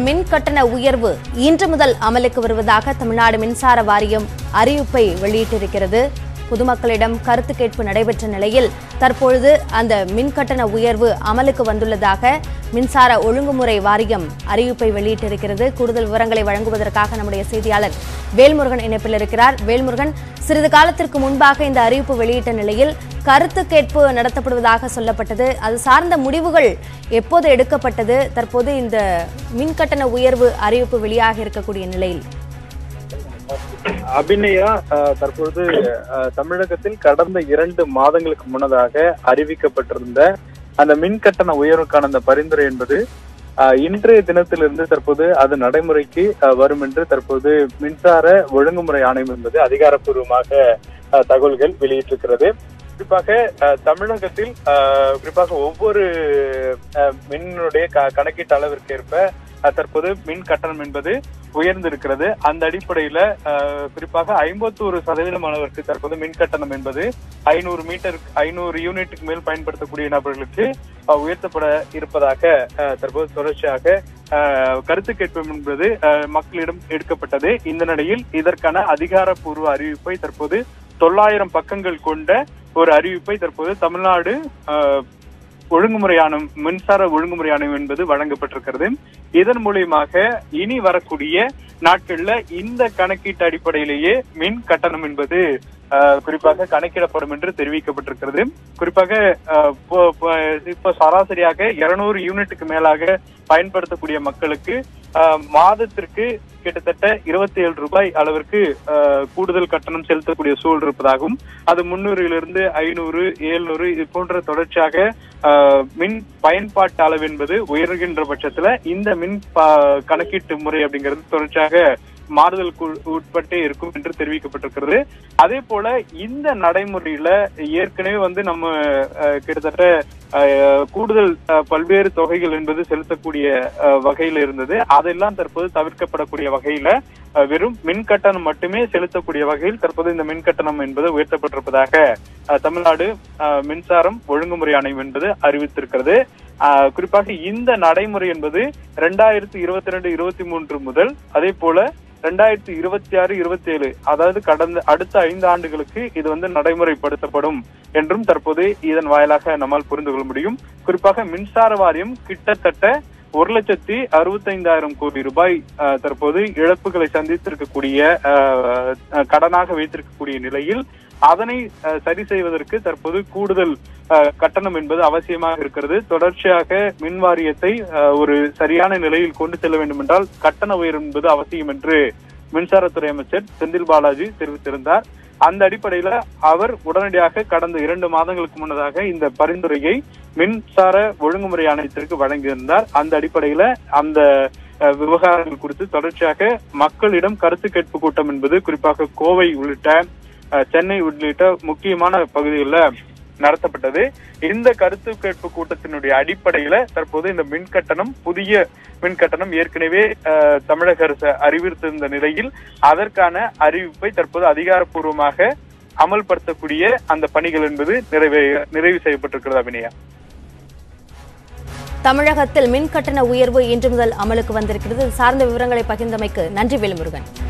மின் கட்டண உயர்வு இன்று முதல் அமலுக்கு வருவதாக தமிழ்நாடு மின்சார வாரியம் அறிவிப்பை வெளியிட்டிருக்கிறது பொதுமக்களிடம் கருத்து கேட்பு நடைபெற்ற நிலையில் தற்பொழுது அந்த மின் கட்டண உயர்வு அமலுக்கு வந்துள்ளதாக மின்சார ஒழுங்குமுறை வாரியம் அறிவிப்பை வெளியிட்டிருக்கிறது கூடுதல் விவரங்களை வழங்குவதற்காக நம்முடைய செய்தியாளர் வேல்முருகன் இணைப்பில் இருக்கிறார் வேல்முருகன் சிறிது காலத்திற்கு முன்பாக இந்த அறிவிப்பு வெளியிட்ட நிலையில் கருத்து கேட்பு நடத்தப்படுவதாக சொல்லப்பட்டது அது சார்ந்த முடிவுகள் எப்போது எடுக்கப்பட்டது தற்போது இந்த மின் கட்டண உயர்வு அறிவிப்பு வெளியாக இருக்கக்கூடிய நிலையில் அபிநயா அஹ், தற்பொழுது அஹ், தமிழகத்தில் கடந்த இரண்டு மாதங்களுக்கு முன்னதாக அறிவிக்கப்பட்டிருந்த அந்த மின் கட்டண உயர்வுக்கான அந்த பரிந்துரை என்பது அஹ், இன்றைய தினத்திலிருந்து தற்போது அது நடைமுறைக்கு அஹ், வரும் என்று தற்போது மின்சார ஒழுங்குமுறை ஆணையம் என்பது அதிகாரப்பூர்வமாக அஹ், தகவல்கள் வெளியிட்டிருக்கிறது குறிப்பாக அஹ், தமிழகத்தில் அஹ், குறிப்பாக ஒவ்வொரு அஹ், மின்னுடைய க- கணக்கீட்டு அளவிற்கு ஏற்ப அஹ், தற்போது மின் கட்டணம் என்பது உயர்ந்திருக்கிறது அந்த அடிப்படையில அஹ், குறிப்பாக ஐம்பத்தோரு சதவீதம் அளவிற்கு தற்போது மின் கட்டணம் என்பது ஐநூறு மீட்டர் ஐநூறு யூனிட்டுக்கு மேல் பயன்படுத்தக்கூடிய நபர்களுக்கு அஹ், உயர்த்தப்பட இருப்பதாக அஹ், தற்போது தொடர்ச்சியாக அஹ், கருத்து கேட்பு என்பது அஹ், மக்களிடம் எடுக்கப்பட்டது இந்த நிலையில் இதற்கான அதிகாரப்பூர்வ அறிவிப்பை தற்போது தொள்ளாயிரம் பக்கங்கள் கொண்ட ஒரு அறிவிப்பை தற்போது தமிழ்நாடு அஹ், ஒழுங்குமுறை ஆணையம் மின்சார ஒழுங்குமுறை ஆணையம் என்பது வழங்கப்பட்டிருக்கிறது இதன் மூலியமாக இனி வரக்கூடிய நாட்கள்ல இந்த கணக்கீட்டு அடிப்படையிலேயே மின் கட்டணம் என்பது அஹ், குறிப்பாக கணக்கிடப்படும் என்று தெரிவிக்கப்பட்டிருக்கிறது குறிப்பாக அஹ், இப்போ- இப்போ- இப்போ சராசரியாக இருநூறு யூனிட்டுக்கு மேலாக பயன்படுத்தக்கூடிய மக்களுக்கு அஹ், மாதத்திற்கு கிட்டத்தட்ட இருபத்தி ஏழு ரூபாய் அளவிற்கு அஹ், கூடுதல் கட்டணம் செலுத்தக்கூடிய சூழல் இருப்பதாகவும் அது முன்னூறிலிருந்து ஐநூறு ஏழ்நூறு இது போன்ற தொடர்ச்சியாக அஹ், மின் பயன்பாட்டு அளவு என்பது உயர்கின்ற பட்சத்துல இந்த மின் ப- கணக்கீட்டு முறை அப்படிங்கிறது தொடர்ச்சியாக மாறுதலுக்கு உட்- உட்பட்டே இருக்கும் என்று தெரிவிக்கப்பட்டிருக்கிறது அதே போல இந்த நடைமுறையில ஏற்கனவே வந்து நம்ம அஹ், கிட்டத்தட்ட அஹ், கூடுதல் அஹ், பல்வேறு தொகைகள் என்பது செலுத்தக்கூடிய அஹ், வகையில இருந்தது அதெல்லாம் தற்போது தவிர்க்கப்படக்கூடிய வகையில அஹ், வெறும் மின் கட்டணம் மட்டுமே செலுத்தக்கூடிய வகையில் தற்போது இந்த மின் கட்டணம் என்பது உயர்த்தப்பட்டிருப்பதாக அஹ், தமிழ்நாடு அஹ், மின்சாரம் ஒழுங்குமுறை ஆணையம் என்பது அறிவித்திருக்கிறது அஹ், குறிப்பாக இந்த நடைமுறை என்பது ரெண்டாயிரத்தி இருபத்தி ரெண்டு இருபத்தி மூன்று முதல் அதே போல ரெண்டாயிரத்தி இருபத்தி ஆறு இருபத்தி ஏழு அதாவது கடந்த அடுத்த ஐந்து ஆண்டுகளுக்கு இது வந்து நடைமுறைப்படுத்தப்படும் என்றும் தற்போது இதன் வாயிலாக நம்மால் புரிந்து கொள்ள முடியும் குறிப்பாக மின்சார வாரியம் கிட்டத்தட்ட ஒரு லட்சத்தி அறுபத்தைந்தாயிரம் கோடி ரூபாய் அஹ், தற்போது இழப்புகளை சந்தித்திருக்கக்கூடிய அஹ், அஹ், கடனாக வைத்திருக்கக்கூடிய நிலையில் அதனை அஹ், சரி செய்வதற்கு தற்போது கூடுதல் அஹ், கட்டணம் என்பது அவசியமாக இருக்கிறது தொடர்ச்சியாக மின் வாரியத்தை அஹ், ஒரு சரியான நிலையில் கொண்டு செல்ல வேண்டும் என்றால் கட்டண உயர்வு என்பது அவசியம் என்று மின்சாரத்துறை அமைச்சர் செந்தில் பாலாஜி தெரிவித்திருந்தார் அந்த அடிப்படையில அவர் உடனடியாக கடந்த இரண்டு மாதங்களுக்கு முன்னதாக இந்த பரிந்துரையை மின்சார ஒழுங்குமுறை ஆணையத்திற்கு வழங்கியிருந்தார் அந்த அடிப்படையில அந்த அஹ், விவகாரங்கள் குறித்து தொடர்ச்சியாக மக்களிடம் கருத்து கேட்பு கூட்டம் என்பது குறிப்பாக கோவை உள்ளிட்ட அஹ், சென்னை உள்ளிட்ட முக்கியமான பகுதிகளில் நடத்தப்பட்டது இந்த கருத்து கேட்பு கூட்டத்தினுடைய அடிப்படையில தற்போது இந்த மின் கட்டணம் புதிய மின் கட்டணம் ஏற்கனவே அஹ், தமிழக அரசு அறிவித்திருந்த நிலையில் அதற்கான அறிவிப்பை தற்போது அதிகாரப்பூர்வமாக அமல்படுத்தக்கூடிய அந்த பணிகள் என்பது நிறைவே நிறைவு செய்யப்பட்டிருக்கிறது அபிநயா தமிழகத்தில் மின் கட்டண உயர்வு இன்று முதல் அமலுக்கு வந்திருக்கிறது இது சார்ந்த விவரங்களை பகிர்ந்தமைக்கு நன்றி வேலுமுருகன்